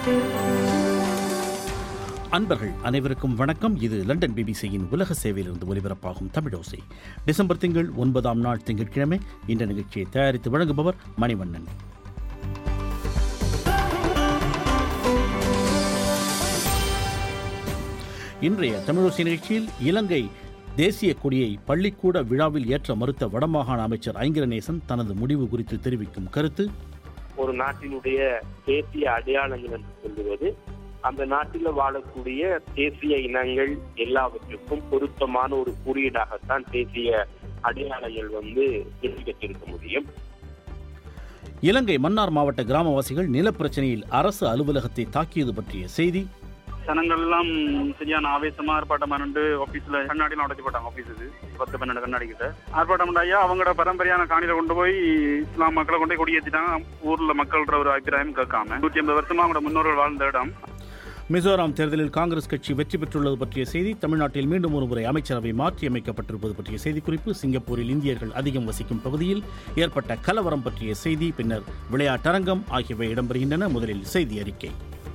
அன்பர்கள் அனைவருக்கும் வணக்கம் இது லண்டன் பிபிசியின் உலக சேவையிலிருந்து ஒலிபரப்பாகும் தமிழோசை டிசம்பர் திங்கள் ஒன்பதாம் நாள் திங்கட்கிழமை இந்த நிகழ்ச்சியை தயாரித்து வழங்குபவர் மணிவண்ணன் இன்றைய தமிழோசை நிகழ்ச்சியில் இலங்கை தேசிய கொடியை பள்ளிக்கூட விழாவில் ஏற்ற மறுத்த வடமாகாண அமைச்சர் ஐங்கரநேசன் தனது முடிவு குறித்து தெரிவிக்கும் கருத்து ஒரு நாட்டினுடைய தேசிய அடையாளங்கள் என்று சொல்லுவது அந்த நாட்டில் வாழக்கூடிய தேசிய இனங்கள் எல்லாவற்றுக்கும் பொருத்தமான ஒரு குறியீடாகத்தான் தேசிய அடையாளங்கள் வந்து தெரிவிக்கப்பட்டிருக்க முடியும் இலங்கை மன்னார் மாவட்ட கிராமவாசிகள் நிலப்பிரச்சனையில் அரசு அலுவலகத்தை தாக்கியது பற்றிய செய்தி ஜனங்கள் எல்லாம் சரியான ஆவேசமா ஆர்ப்பாட்டம் பண்ணிட்டு ஆபீஸ்ல கண்ணாடிலாம் உடைச்சு போட்டாங்க ஆபீஸுக்கு பத்து பன்னெண்டு கண்ணாடி கிட்ட ஆர்ப்பாட்டம் ஐயா அவங்களோட பரம்பரையான காணியில கொண்டு போய் இஸ்லாம் மக்களை கொண்டு போய் கொடியேற்றிட்டாங்க ஊர்ல மக்கள்ன்ற ஒரு அபிப்பிராயம் கேட்காம நூற்றி ஐம்பது வருஷமா அவங்களோட முன்னோர்கள் வாழ்ந்த இடம் மிசோராம் தேர்தலில் காங்கிரஸ் கட்சி வெற்றி பெற்றுள்ளது பற்றிய செய்தி தமிழ்நாட்டில் மீண்டும் ஒருமுறை அமைச்சரவை மாற்றியமைக்கப்பட்டிருப்பது பற்றிய செய்தி குறிப்பு சிங்கப்பூரில் இந்தியர்கள் அதிகம் வசிக்கும் பகுதியில் ஏற்பட்ட கலவரம் பற்றிய செய்தி பின்னர் விளையாட்டரங்கம் ஆகியவை இடம்பெறுகின்றன முதலில் செய்தி அறிக்கை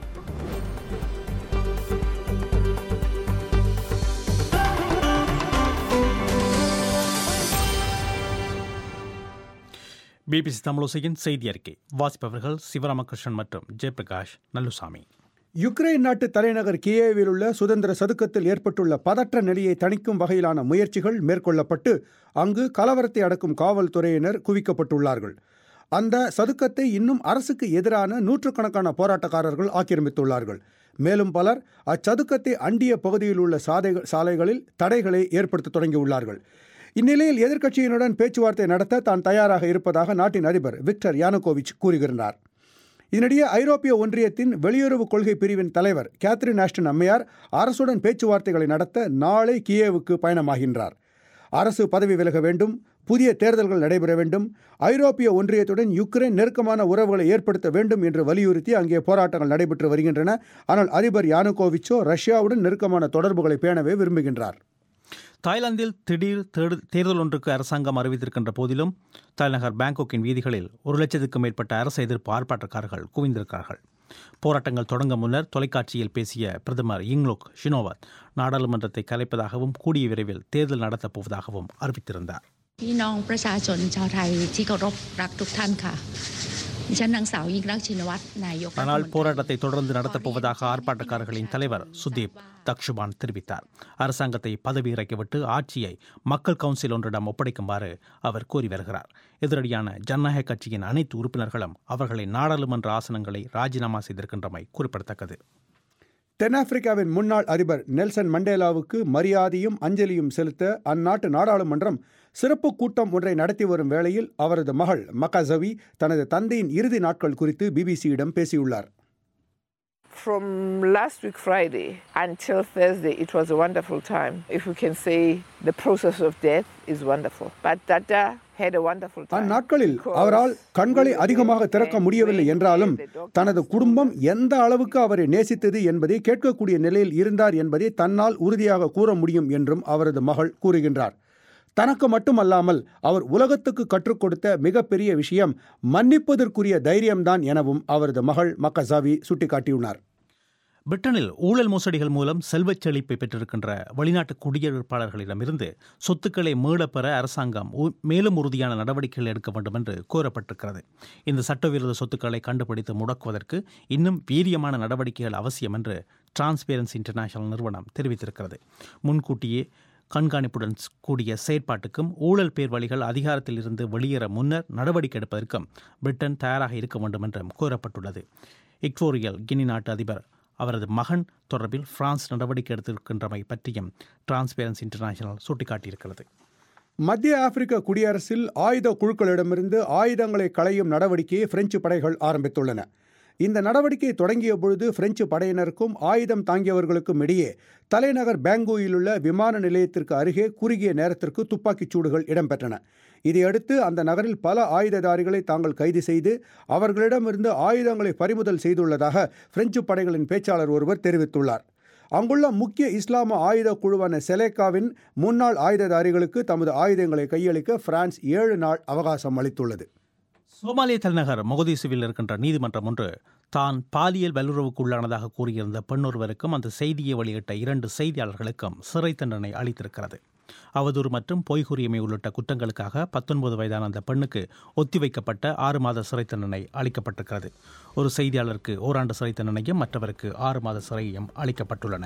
பிபிசி தமிழோசையின் செய்தி அறிக்கை வாசிப்பவர்கள் சிவராமகிருஷ்ணன் மற்றும் ஜெயபிரகாஷ் நல்லுசாமி யுக்ரைன் நாட்டு தலைநகர் கியேவில் உள்ள சுதந்திர சதுக்கத்தில் ஏற்பட்டுள்ள பதற்ற நிலையை தணிக்கும் வகையிலான முயற்சிகள் மேற்கொள்ளப்பட்டு அங்கு கலவரத்தை அடக்கும் காவல்துறையினர் குவிக்கப்பட்டுள்ளார்கள் அந்த சதுக்கத்தை இன்னும் அரசுக்கு எதிரான நூற்றுக்கணக்கான போராட்டக்காரர்கள் ஆக்கிரமித்துள்ளார்கள் மேலும் பலர் அச்சதுக்கத்தை அண்டிய பகுதியில் உள்ள சாதைகள் சாலைகளில் தடைகளை ஏற்படுத்த தொடங்கியுள்ளார்கள் இந்நிலையில் எதிர்க்கட்சியினுடன் பேச்சுவார்த்தை நடத்த தான் தயாராக இருப்பதாக நாட்டின் அதிபர் விக்டர் யானுகோவிச் கூறுகிறார் இதனிடையே ஐரோப்பிய ஒன்றியத்தின் வெளியுறவு கொள்கை பிரிவின் தலைவர் கேத்ரின் ஆஸ்டன் அம்மையார் அரசுடன் பேச்சுவார்த்தைகளை நடத்த நாளை கியேவுக்கு பயணமாகின்றார் அரசு பதவி விலக வேண்டும் புதிய தேர்தல்கள் நடைபெற வேண்டும் ஐரோப்பிய ஒன்றியத்துடன் யுக்ரைன் நெருக்கமான உறவுகளை ஏற்படுத்த வேண்டும் என்று வலியுறுத்தி அங்கே போராட்டங்கள் நடைபெற்று வருகின்றன ஆனால் அதிபர் யானுகோவிச்சோ ரஷ்யாவுடன் நெருக்கமான தொடர்புகளை பேணவே விரும்புகின்றார் தாய்லாந்தில் திடீர் தேடு- தேர்தல் ஒன்றுக்கு அரசாங்கம் அறிவித்திருக்கின்ற போதிலும் தலைநகர் பாங்காக்கின் வீதிகளில் ஒரு லட்சத்துக்கும் மேற்பட்ட அரசு எதிர்ப்பு ஆர்ப்பாட்டக்காரர்கள் குவிந்திருக்கிறார்கள் போராட்டங்கள் தொடங்க முன்னர் தொலைக்காட்சியில் பேசிய பிரதமர் இங்லோக் ஷினோவத் நாடாளுமன்றத்தை கலைப்பதாகவும் கூடிய விரைவில் தேர்தல் நடத்தப் போவதாகவும் அறிவித்திருந்தார் พี่น้องประชาชนชาวไทยที่เคารพรักทุกท่านค่ะ ดิฉันนางสาวยิ่งรักษณ์ชินวัตรนายกรัฐมน ஆனால் ตรี போராட்டத்தை தொடர்ந்து நடத்தப் போவதாக ஆர்ப்பாட்டக்காரர்களின் தலைவர் சுதீப் தக்ஷுபான் தெரிவித்தார் அரசாங்கத்தை பதவி இறக்கிவிட்டு ஆட்சியை மக்கள் கவுன்சில் ஒன்றிடம் ஒப்படைக்குமாறு அவர் கோரி வருகிறார் எதிரடியான ஜனநாயக கட்சியின் அனைத்து உறுப்பினர்களும் அவர்களின் நாடாளுமன்ற ஆசனங்களை ராஜினாமா செய்திருக்கின்றமை குறிப்பிடத்தக்கது தென்னாப்பிரிக்காவின் முன்னாள் அதிபர் நெல்சன் மண்டேலாவுக்கு மரியாதையும் அஞ்சலியும் செலுத்த அந்நாட்டு நாடாளுமன்றம் சிறப்பு கூட்டம் ஒன்றை நடத்தி வரும் வேளையில் அவரது மகள் மகாசவி தனது தந்தையின் இறுதி நாட்கள் குறித்து பிபிசியிடம் பேசியுள்ளார் From last week Friday until Thursday, it was a wonderful time. If we can say the process of death is wonderful. But Dada had a wonderful time. அந்நாட்களில் அவரால் கண்களை அதிகமாக திறக்க முடியவில்லை என்றாலும் தனது குடும்பம் எந்த அளவுக்கு அவரை நேசித்தது என்பதை கேட்கக்கூடிய நிலையில் இருந்தார் என்பதை தன்னால் உறுதியாக கூற முடியும் என்றும் அவரது மகள் கூறுகின்றார் தனக்கு மட்டுமல்லாமல் அவர் உலகத்துக்கு கற்றுக் கொடுத்த மிகப்பெரிய விஷயம் மன்னிப்பதற்குரிய தைரியம்தான் எனவும் அவரது மகள் மக்கசாவி சுட்டிக்காட்டியுள்ளார் பிரிட்டனில் ஊழல் மோசடிகள் மூலம் செல்வச் செழிப்பை பெற்றிருக்கின்ற வெளிநாட்டு குடியிருப்பாளர்களிடமிருந்து சொத்துக்களை மீளப் பெற அரசாங்கம் உ- மேலும் உறுதியான நடவடிக்கைகள் எடுக்க வேண்டும் என்று கோரப்பட்டிருக்கிறது இந்த சட்டவிரோத சொத்துக்களை கண்டுபிடித்து முடக்குவதற்கு இன்னும் வீரியமான நடவடிக்கைகள் அவசியம் என்று டிரான்ஸ்பேரன்சி இன்டர்நேஷனல் நிறுவனம் தெரிவித்திருக்கிறது முன்கூட்டியே கண்காணிப்புடன் ஸ்- கூடிய செயற்பாட்டுக்கும் ஊழல் பேர் வழிகள் அதிகாரத்தில் இருந்து வெளியேற முன்னர் நடவடிக்கை எடுப்பதற்கும் பிரிட்டன் தயாராக இருக்க வேண்டும் என்றும் கோரப்பட்டுள்ளது இக்வோரியல் கினி நாட்டு அதிபர் அவரது மகன் தொடர்பில் பிரான்ஸ் நடவடிக்கை எடுத்திருக்கின்றமை பற்றியும் டிரான்ஸ்பேரன்சி இன்டர்நேஷனல் சுட்டிக்காட்டியிருக்கிறது மத்திய ஆப்பிரிக்க குடியரசில் ஆயுத குழுக்களிடமிருந்து ஆயுதங்களை களையும் நடவடிக்கையை பிரெஞ்சு படைகள் ஆரம்பித்துள்ளன இந்த நடவடிக்கை தொடங்கிய பொழுது பிரெஞ்சு படையினருக்கும் ஆயுதம் தாங்கியவர்களுக்கும் இடையே தலைநகர் பேங்கூயில் உள்ள விமான நிலையத்திற்கு அருகே குறுகிய நேரத்திற்கு துப்பாக்கிச் சூடுகள் இடம்பெற்றன இதையடுத்து அந்த நகரில் பல ஆயுததாரிகளை தாங்கள் கைது செய்து அவர்களிடமிருந்து ஆயுதங்களை பறிமுதல் செய்துள்ளதாக பிரெஞ்சு படைகளின் பேச்சாளர் ஒருவர் தெரிவித்துள்ளார் அங்குள்ள முக்கிய இஸ்லாம ஆயுத குழுவான செலேக்காவின் முன்னாள் ஆயுததாரிகளுக்கு தமது ஆயுதங்களை கையளிக்க பிரான்ஸ் ஏழு நாள் அவகாசம் அளித்துள்ளது சோமாலிய தலைநகர் மொகதீசுவில் இருக்கின்ற நீதிமன்றம் ஒன்று தான் பாலியல் வல்லுறவுக்குள்ளானதாக கூறியிருந்த பெண்ணொருவருக்கும் அந்த செய்தியை வெளியிட்ட இரண்டு செய்தியாளர்களுக்கும் சிறை தண்டனை அளித்திருக்கிறது அவதூறு மற்றும் பொய்குறியமை உள்ளிட்ட குற்றங்களுக்காக பத்தொன்பது வயதான அந்த பெண்ணுக்கு ஒத்திவைக்கப்பட்ட ஆறு மாத சிறை தண்டனை அளிக்கப்பட்டிருக்கிறது ஒரு செய்தியாளருக்கு ஓராண்டு சிறை தண்டனையும் மற்றவருக்கு ஆறு மாத சிறையும் அளிக்கப்பட்டுள்ளன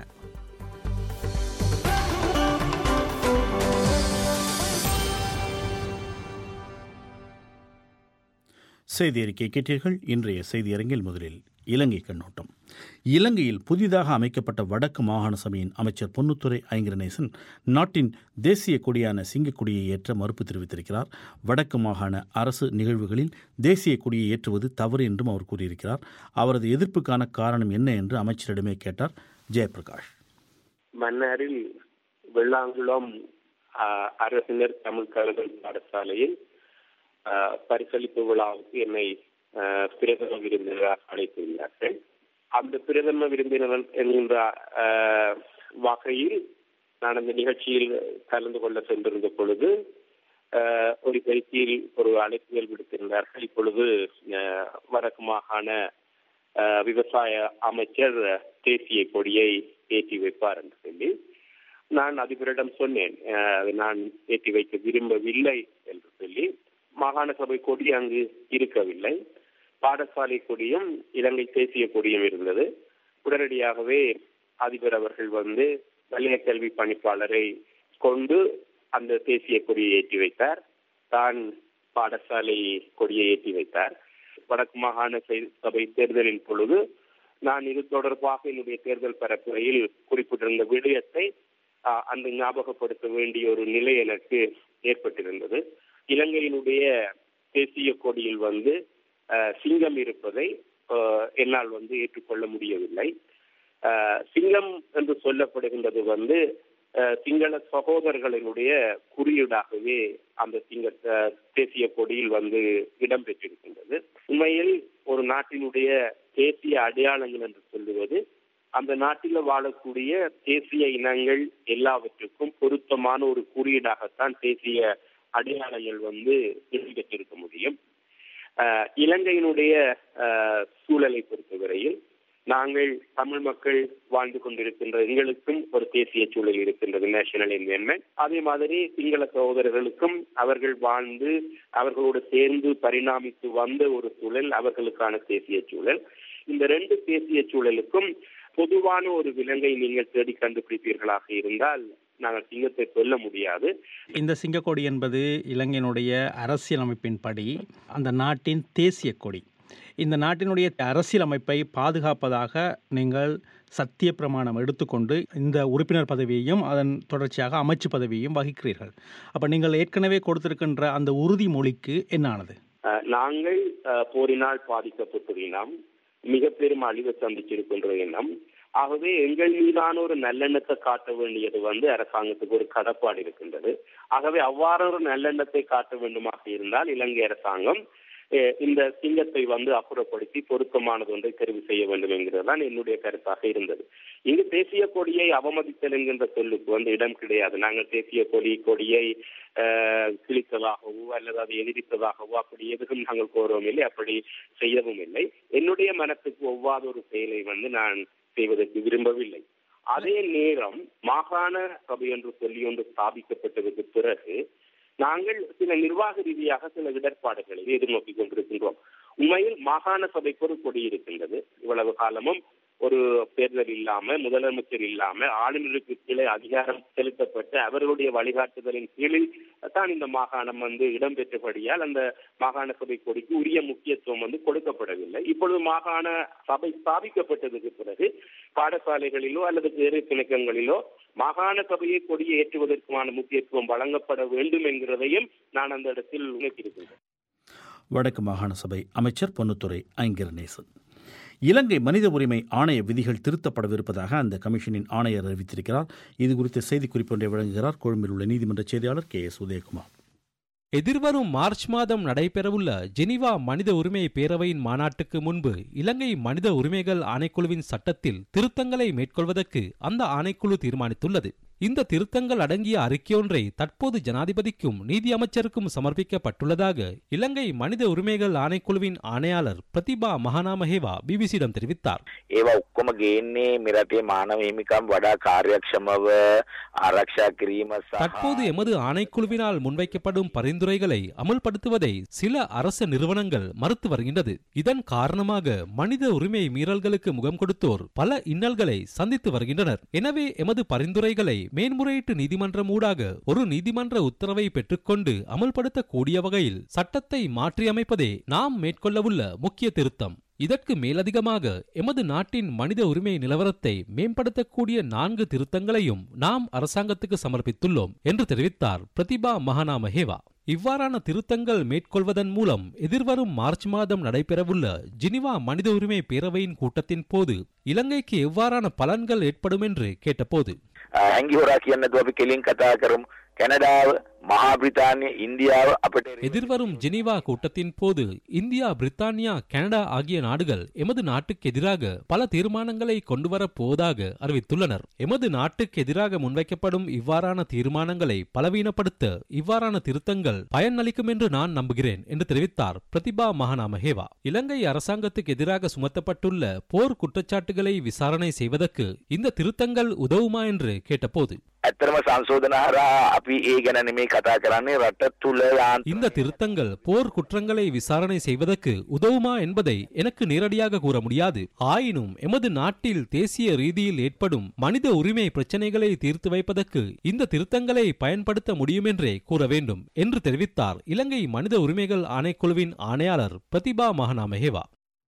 செய்தி அறிக்கை கேட்டீர்கள் இன்றைய செய்தி அரங்கில் முதலில் இலங்கை கண்ணோட்டம் இலங்கையில் புதிதாக அமைக்கப்பட்ட வடக்கு மாகாண சபையின் அமைச்சர் பொன்னுத்துறை ஐங்கரநேசன் நாட்டின் தேசிய கொடியான சிங்கக்கொடியை ஏற்ற மறுப்பு தெரிவித்திருக்கிறார் வடக்கு மாகாண அரசு நிகழ்வுகளில் தேசிய கொடியை ஏற்றுவது தவறு என்றும் அவர் கூறியிருக்கிறார் அவரது எதிர்ப்புக்கான காரணம் என்ன என்று அமைச்சரிடமே கேட்டார் ஜெயபிரகாஷ் மன்னாரில் வெள்ளாங்குளம் ஆஹ், அரசினர் தமிழ் கலைகள் பாடசாலையில் ஆஹ், பரிசளிப்பு விழாவுக்கு என்னை ஆஹ், பிரதம விருந்தினராக அழைத்துள்ளார்கள் அந்த பிரதம விருந்தினர் என்கின்ற ஆஹ், வகையில் நான் அந்த நிகழ்ச்சியில் கலந்து கொள்ள சென்றிருந்த பொழுது ஆஹ், ஒரு பேச்சியில் ஒரு அழைப்புகள் விடுத்திருந்தார்கள் இப்பொழுது ஆஹ், வடக்கு மாகாண ஆஹ், விவசாய அமைச்சர் தேசிய கொடியை ஏற்றி வைப்பார் என்று சொல்லி நான் அதிபரிடம் சொன்னேன் ஆஹ், அதை நான் ஏற்றி வைக்க விரும்பவில்லை என்று சொல்லி மாகாண சபை கொடி அங்கு இருக்கவில்லை பாடசாலை கொடியும் இலங்கை தேசிய கொடியும் இருந்தது உடனடியாகவே அதிபர் அவர்கள் வந்து வலய கல்வி பணிப்பாளரை கொண்டு அந்த தேசிய கொடியை ஏற்றி வைத்தார் தான் பாடசாலை கொடியை ஏற்றி வைத்தார் வடக்கு மாகாண செய்- சபை தேர்தலின் பொழுது நான் இது தொடர்பாக என்னுடைய தேர்தல் பரப்புரையில் குறிப்பிட்டிருந்த விடயத்தை ஆஹ், அந்த ஞாபகப்படுத்த வேண்டிய ஒரு நிலை எனக்கு ஏற்பட்டிருந்தது இலங்கையினுடைய தேசிய கொடியில் வந்து ஆஹ், சிங்கம் இருப்பதை ஆஹ், என்னால் வந்து ஏற்றுக்கொள்ள முடியவில்லை ஆஹ், சிங்கம் என்று சொல்லப்படுகின்றது வந்து ஆஹ், சிங்கள சகோதரர்களினுடைய குறியீடாகவே அந்த சிங்க ஆஹ், தேசிய கொடியில் வந்து இடம்பெற்றிருக்கின்றது உண்மையில் ஒரு நாட்டினுடைய தேசிய அடையாளங்கள் என்று சொல்லுவது அந்த நாட்டில் வாழக்கூடிய தேசிய இனங்கள் எல்லாவற்றுக்கும் பொருத்தமான ஒரு குறியீடாகத்தான் தேசிய அடையாளங்கள் வந்து இடம்பெற்றிருக்க முடியும் ஆஹ் இலங்கையினுடைய ஆஹ் சூழலை பொறுத்தவரையில் நாங்கள் தமிழ் மக்கள் வாழ்ந்து கொண்டிருக்கின்ற எங்களுக்கும் ஒரு தேசிய சூழல் இருக்கின்றது நேஷனல் என்வயன்மெண்ட் அதே மாதிரி சிங்கள சகோதரர்களுக்கும் அவர்கள் வாழ்ந்து அவர்களோடு சேர்ந்து பரிணாமித்து வந்த ஒரு சூழல் அவர்களுக்கான தேசிய சூழல் இந்த ரெண்டு தேசிய சூழலுக்கும் பொதுவான ஒரு விலங்கை நீங்கள் தேடி கண்டுபிடிப்பீர்களாக இருந்தால் நாங்கள் சிங்கத்தை சொல்ல முடியாது இந்த சிங்கக்கொடி என்பது இலங்கையினுடைய அரசியலமைப்பின்படி அந்த நாட்டின் தேசிய கொடி இந்த நாட்டினுடைய அரசியலமைப்பை பாதுகாப்பதாக நீங்கள் சத்திய பிரமாணம் எடுத்துக்கொண்டு இந்த உறுப்பினர் பதவியையும் அதன் தொடர்ச்சியாக அமைச்சு பதவியையும் வகிக்கிறீர்கள் அப்போ நீங்கள் ஏற்கனவே கொடுத்திருக்கின்ற அந்த உறுதிமொழிக்கு என்ன ஆனது அஹ், நாங்கள் அஹ், போரினால் பாதிக்கப்பட்ட இனம் மிக பெரும் அழிவை சந்திச்சிருக்கின்ற இனம் ஆகவே எங்கள் மீதான ஒரு நல்லெண்ணத்தை காட்ட வேண்டியது வந்து அரசாங்கத்துக்கு ஒரு கடப்பாடு இருக்கின்றது ஆகவே அவ்வாறு ஒரு நல்லெண்ணத்தை காட்ட வேண்டுமாக இருந்தால் இலங்கை அரசாங்கம் அஹ், இந்த சிங்கத்தை வந்து அப்புறப்படுத்தி பொருத்தமானது ஒன்றை தெரிவு செய்ய வேண்டும் என்கிறது தான் என்னுடைய கருத்தாக இருந்தது இங்கு தேசிய கொடியை அவமதித்தல் என்கின்ற சொல்லுக்கு வந்து இடம் கிடையாது நாங்கள் தேசிய கொடி கொடியை அஹ், கிழித்ததாகவோ அல்லது அதை எதிர்த்ததாகவோ அப்படி எதுவும் நாங்கள் கோரவும் இல்லை அப்படி செய்யவும் இல்லை என்னுடைய மனத்துக்கு ஒவ்வாத ஒரு செயலை வந்து நான் செய்வதற்கு விரும்பவில்லை அதே நேரம் மாகாண சபை என்று சொல்லி ஒன்று ஸ்தாபிக்கப்பட்டதுக்கு பிறகு நாங்கள் சில நிர்வாக ரீதியாக சில இடர்பாடுகளை எதிர்நோக்கி கொண்டிருக்கின்றோம் உண்மையில் மாகாண சபைக்கு ஒரு கொடி இருக்கின்றது இவ்வளவு காலமும் ஒரு தேர்தல் இல்லாம முதலமைச்சர் இல்லாம ஆளுநருக்கு கீழே அதிகாரம் செலுத்தப்பட்டு அவர்களுடைய வழிகாட்டுதலின் கீழில் தான் இந்த மாகாணம் வந்து இடம்பெற்றபடியால் அந்த மாகாண சபை கொடிக்கு உரிய முக்கியத்துவம் வந்து கொடுக்கப்படவில்லை இப்பொழுது மாகாண சபை ஸ்தாபிக்கப்பட்டதுக்கு பிறகு பாடசாலைகளிலோ அல்லது வேறு பிணக்கங்களிலோ மாகாண சபையை கொடியை ஏற்றுவதற்குமான முக்கியத்துவம் வழங்கப்பட வேண்டும் என்கிறதையும் நான் அந்த இடத்தில் உணர்த்தியிருக்கின்றேன் வடக்கு மாகாண சபை அமைச்சர் பொன்னுத்துறை ஐங்கரநேசன் இலங்கை மனித உரிமை ஆணைய விதிகள் திருத்தப்படவிருப்பதாக அந்த கமிஷனின் ஆணையர் அறிவித்திருக்கிறார் இது குறித்த செய்திக்குறிப்பு ஒன்றை வழங்குகிறார் கொழும்பில் உள்ள நீதிமன்ற செய்தியாளர் கே எஸ் உதயகுமார் எதிர்வரும் மார்ச் மாதம் நடைபெறவுள்ள ஜெனீவா மனித உரிமை பேரவையின் மாநாட்டுக்கு முன்பு இலங்கை மனித உரிமைகள் ஆணைக்குழுவின் சட்டத்தில் திருத்தங்களை மேற்கொள்வதற்கு அந்த ஆணைக்குழு தீர்மானித்துள்ளது இந்த திருத்தங்கள் அடங்கிய அறிக்கையொன்றை தற்போது ஜனாதிபதிக்கும் நீதி அமைச்சருக்கும் சமர்ப்பிக்கப்பட்டுள்ளதாக இலங்கை மனித உரிமைகள் ஆணைக்குழுவின் ஆணையாளர் பிரதிபா மகாநாமஹேவா பிபிசியிடம் தெரிவித்தார் ඒවා ඔක්කොම ගේන්නේ මෙරටේ මානව හිමිකම් වඩා කාර්යක්ෂමව ආරක්ෂා කිරීම සහ தற்போது எமது ஆணைக்குழுவினால் முன்வைக்கப்படும் பரிந்துரைகளை அமல்படுத்துவதை சில அரச நிறுவனங்கள் மறுத்து வருகின்றது இதன் காரணமாக மனித உரிமை மீறல்களுக்கு முகம் கொடுத்தோர் பல இன்னல்களை சந்தித்து வருகின்றனர் எனவே எமது பரிந்துரைகளை மேன்முறையீட்டு நீதிமன்றம் ஊடாக ஒரு நீதிமன்ற உத்தரவை பெற்றுக்கொண்டு அமல்படுத்தக்கூடிய வகையில் சட்டத்தை மாற்றியமைப்பதே நாம் மேற்கொள்ளவுள்ள முக்கிய திருத்தம் இதற்கு மேலதிகமாக எமது நாட்டின் மனித உரிமை நிலவரத்தை மேம்படுத்தக்கூடிய நான்கு திருத்தங்களையும் நாம் அரசாங்கத்துக்கு சமர்ப்பித்துள்ளோம் என்று தெரிவித்தார் பிரதிபா மகாநாமஹேவா இவ்வாறான திருத்தங்கள் மேற்கொள்வதன் மூலம் எதிர்வரும் மார்ச் மாதம் நடைபெறவுள்ள ஜினிவா மனித உரிமை பேரவையின் கூட்டத்தின் போது இலங்கைக்கு எவ்வாறான பலன்கள் ஏற்படும் என்று கேட்டபோது හැංගි හොරා කියන්න නැතුව අපි කෙලින් කතා කරමු කැනඩාව මහා බ්‍රිතාන්‍ය ඉන්දියාව අපට எதிர்வரும் ஜெனீவா கூட்டத்தின் போது இந்தியா பிரித்தானியா கனடா ஆகிய நாடுகள் எமது நாட்டுக்கு எதிராக பல தீர்மானங்களை கொண்டுவரப் போவதாக அறிவித்துள்ளனர் எமது நாட்டுக்கு எதிராக முன்வைக்கப்படும் இவ்வாறான தீர்மானங்களை பலவீனப்படுத்த இவ்வாறான திருத்தங்கள் பயனளிக்கும் என்று நான் நம்புகிறேன் என்று தெரிவித்தார் பிரதிபா மகாநாமஹேவா இலங்கை அரசாங்கத்துக்கு எதிராக சுமத்தப்பட்டுள்ள போர் குற்றச்சாட்டுகளை விசாரணை செய்வதற்கு இந்த திருத்தங்கள் உதவுமா என்று கேட்டபோது ඇත්තරම සංශෝධන හරා අපි ඒ ගැන නෙමේ කතා කරන්නේ රට තුළ යාන් இந்த திருத்தங்கள் போர் குற்றங்களை விசாரணை செய்வதற்கு உதவுமா என்பதை எனக்கு நேரடியாக கூற முடியாது ஆயினும் எமது நாட்டில் தேசிய ரீதியில் ஏற்படும் மனித உரிமை பிரச்சனைகளை தீர்த்து வைப்பதற்கு இந்த திருத்தங்களை பயன்படுத்த முடியும் என்றே கூற வேண்டும் என்று தெரிவித்தார் இலங்கை மனித உரிமைகள் ஆணைக்குழுவின் ஆணையாளர் பிரதிபா மகனாமஹேவா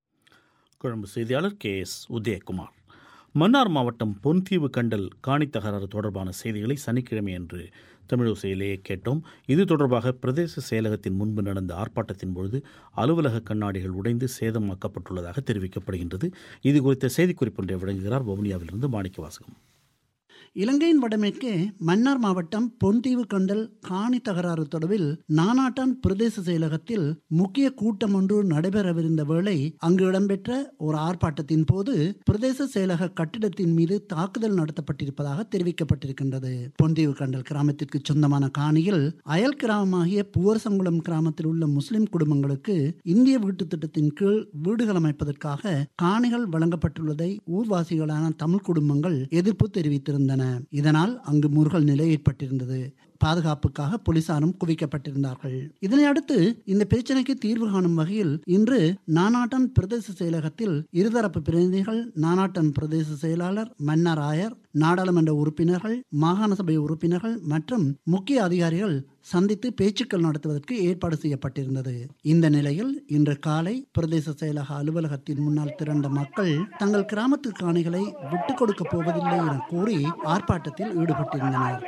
கொழும்பு செய்தியாளர் கே எஸ் உதயகுமார் மன்னார் மாவட்டம் பொன்தீவு கண்டல் காணி தகராறு தொடர்பான செய்திகளை சனிக்கிழமை அன்று தமிழோசையிலேயே கேட்டோம் இது தொடர்பாக பிரதேச செயலகத்தின் முன்பு நடந்த ஆர்ப்பாட்டத்தின் பொழுது அலுவலக கண்ணாடிகள் உடைந்து சேதமாக்கப்பட்டுள்ளதாக தெரிவிக்கப்படுகின்றது இது குறித்த செய்திக்குறிப்பொன்றை வழங்குகிறார் வவுனியாவிலிருந்து மாணிக்க வாசகம் இலங்கையின் வடமேற்கே மன்னார் மாவட்டம் பொன்தீவு கண்டல் காணி தகராறு தொடர்பில் நானாட்டான் பிரதேச செயலகத்தில் முக்கிய கூட்டம் ஒன்று நடைபெறவிருந்த வேளை அங்கு இடம்பெற்ற ஒரு ஆர்ப்பாட்டத்தின் போது பிரதேச செயலக கட்டிடத்தின் மீது தாக்குதல் நடத்தப்பட்டிருப்பதாக தெரிவிக்கப்பட்டிருக்கின்றது பொன்தீவு கண்டல் கிராமத்திற்கு சொந்தமான காணியில் அயல் கிராமமாகிய புவர்சங்குளம் கிராமத்தில் உள்ள முஸ்லிம் குடும்பங்களுக்கு இந்திய வீட்டு திட்டத்தின் கீழ் வீடுகள் அமைப்பதற்காக காணிகள் வழங்கப்பட்டுள்ளதை ஊர்வாசிகளான தமிழ் குடும்பங்கள் எதிர்ப்பு தெரிவித்திருந்தன இதனால் அங்கு முருகல் நிலை ஏற்பட்டிருந்தது பாதுகாப்புக்காக போலீசாரும் குவிக்கப்பட்டிருந்தார்கள் இதனை அடுத்து இந்த பிரச்சனைக்கு தீர்வு காணும் வகையில் இன்று நானாட்டன் பிரதேச செயலகத்தில் இருதரப்பு பிரதிநிதிகள் நானாட்டன் பிரதேச செயலாளர் மன்னார் ஆயர் நாடாளுமன்ற உறுப்பினர்கள் மாகாண சபை உறுப்பினர்கள் மற்றும் முக்கிய அதிகாரிகள் சந்தித்து பேச்சுக்கள் நடத்துவதற்கு ஏற்பாடு செய்யப்பட்டிருந்தது இந்த நிலையில் இன்று காலை பிரதேச செயலக அலுவலகத்தின் முன்னால் திரண்ட மக்கள் தங்கள் கிராமத்து காணிகளை விட்டுக் கொடுக்க போவதில்லை என கூறி ஆர்ப்பாட்டத்தில் ஈடுபட்டிருந்தனர்